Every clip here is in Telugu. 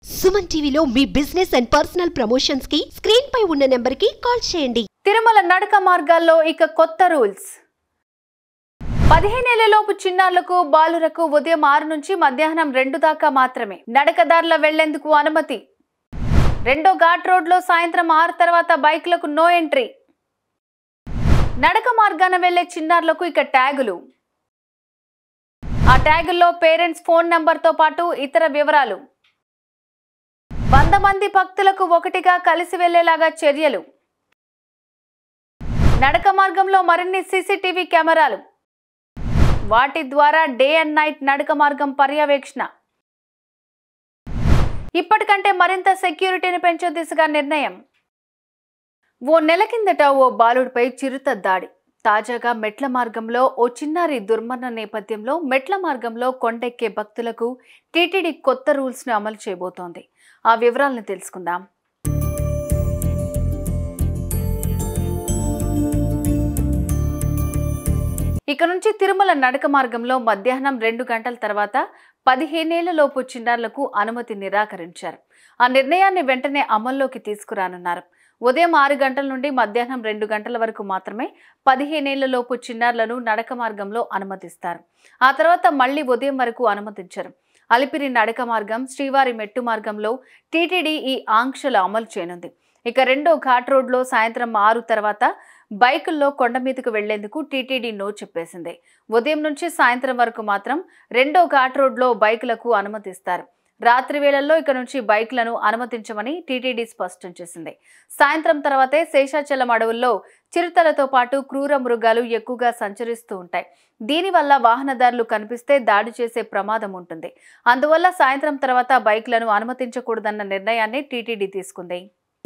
సుమన్ టీవీలో మీ బిజినెస్ అండ్ పర్సనల్ ప్రమోషన్స్ కి స్క్రీన్ పై ఉన్న నెంబర్ కి కాల్ చేయండి తిరుమల నడక మార్గాల్లో ఇక కొత్త రూల్స్ పదిహేనేళ్లలోపు చిన్నారులకు బాలురకు ఉదయం ఆరు నుంచి మధ్యాహ్నం రెండు దాకా మాత్రమే నడకదారుల వెళ్లేందుకు అనుమతి రెండో ఘాట్ రోడ్లో సాయంత్రం ఆరు తర్వాత బైక్లకు నో ఎంట్రీ నడక మార్గాన వెళ్లే చిన్నారులకు ఇక ట్యాగులు ఆ ట్యాగుల్లో పేరెంట్స్ ఫోన్ నంబర్తో పాటు ఇతర వివరాలు వంద మంది భక్తులకు ఒకటిగా కలిసి వెళ్లేలాగా చర్యలు నడక మార్గంలో మరిన్ని సీసీటీవీ కెమెరాలు వాటి ద్వారా డే అండ్ నైట్ నడక మార్గం పర్యవేక్షణ ఇప్పటికంటే మరింత సెక్యూరిటీని పెంచే దిశగా నిర్ణయం ఓ నెల కిందట ఓ బాలుడిపై చిరుత దాడి తాజాగా మెట్ల మార్గంలో ఓ చిన్నారి దుర్మరణ నేపథ్యంలో మెట్ల మార్గంలో కొండెక్కే భక్తులకు టీటీడీ కొత్త రూల్స్ను అమలు చేయబోతోంది ఆ వివరాలను తెలుసుకుందాం ఇక నుంచి తిరుమల నడక మార్గంలో మధ్యాహ్నం రెండు గంటల తర్వాత పదిహేనేళ్లలోపు చిన్నారులకు అనుమతి నిరాకరించారు ఆ నిర్ణయాన్ని వెంటనే అమల్లోకి తీసుకురానున్నారు ఉదయం ఆరు గంటల నుండి మధ్యాహ్నం రెండు గంటల వరకు మాత్రమే పదిహేనేళ్లలోపు చిన్నారులను నడక మార్గంలో అనుమతిస్తారు ఆ తర్వాత మళ్లీ ఉదయం వరకు అనుమతించరు అలిపిరి నడక మార్గం శ్రీవారి మెట్టు మార్గంలో టీటీడీ ఈ ఆంక్షలు అమలు చేయనుంది ఇక రెండో ఘాట్ రోడ్లో సాయంత్రం ఆరు తర్వాత బైకుల్లో కొండ మీదకు వెళ్లేందుకు టీటీడీ నో చెప్పేసింది ఉదయం నుంచి సాయంత్రం వరకు మాత్రం రెండో ఘాట్ రోడ్లో బైకులకు అనుమతిస్తారు రాత్రి వేళల్లో ఇక నుంచి బైక్లను అనుమతించమని టీటీడీ స్పష్టం చేసింది సాయంత్రం తర్వాతే శేషాచలం అడవుల్లో చిరుతలతో పాటు క్రూర మృగాలు ఎక్కువగా సంచరిస్తూ ఉంటాయి దీనివల్ల వాహనదారులు కనిపిస్తే దాడి చేసే ప్రమాదం ఉంటుంది అందువల్ల సాయంత్రం తర్వాత బైక్లను అనుమతించకూడదన్న నిర్ణయాన్ని టీటీడీ తీసుకుంది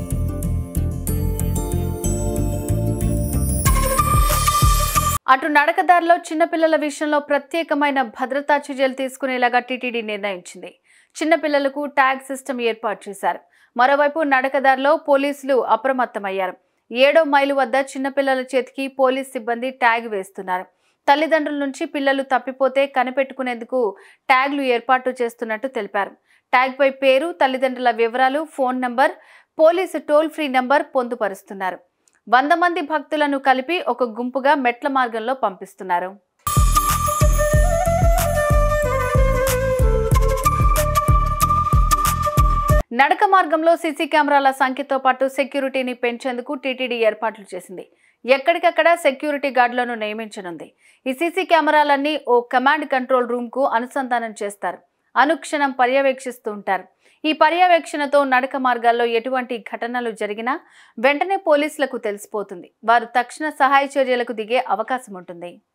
అటు నడకదారిలో చిన్నపిల్లల విషయంలో ప్రత్యేకమైన భద్రతా చర్యలు తీసుకునేలాగా టీటీడీ నిర్ణయించింది చిన్నపిల్లలకు ట్యాగ్ సిస్టమ్ ఏర్పాటు చేశారు మరోవైపు నడకదారిలో పోలీసులు అప్రమత్తమయ్యారు ఏడో మైలు వద్ద చిన్నపిల్లల చేతికి పోలీస్ సిబ్బంది ట్యాగ్ వేస్తున్నారు తల్లిదండ్రుల నుంచి పిల్లలు తప్పిపోతే కనిపెట్టుకునేందుకు ట్యాగ్లు ఏర్పాటు చేస్తున్నట్టు తెలిపారు ట్యాగ్పై పేరు తల్లిదండ్రుల వివరాలు phone number police toll free number పొందుపరుస్తున్నారు వంద మంది భక్తులను కలిపి ఒక గుంపుగా మెట్ల మార్గంలో పంపిస్తున్నారు నడక మార్గంలో సీసీ కెమెరాల సంఖ్యతో పాటు సెక్యూరిటీని పెంచేందుకు టీటీడీ ఏర్పాట్లు చేసింది ఎక్కడికక్కడ సెక్యూరిటీ గార్డులను నియమించనుంది ఈ సీసీ కెమెరాలన్నీ ఓ కమాండ్ కంట్రోల్ రూమ్కు అనుసంధానం చేస్తారు అనుక్షణం పర్యవేక్షిస్తూ ఉంటారు ఈ పర్యవేక్షణతో నడక మార్గాల్లో ఎటువంటి ఘటనలు జరిగినా వెంటనే పోలీసులకు తెలిసిపోతుంది వారు తక్షణ సహాయ చర్యలకు దిగే అవకాశం ఉంటుంది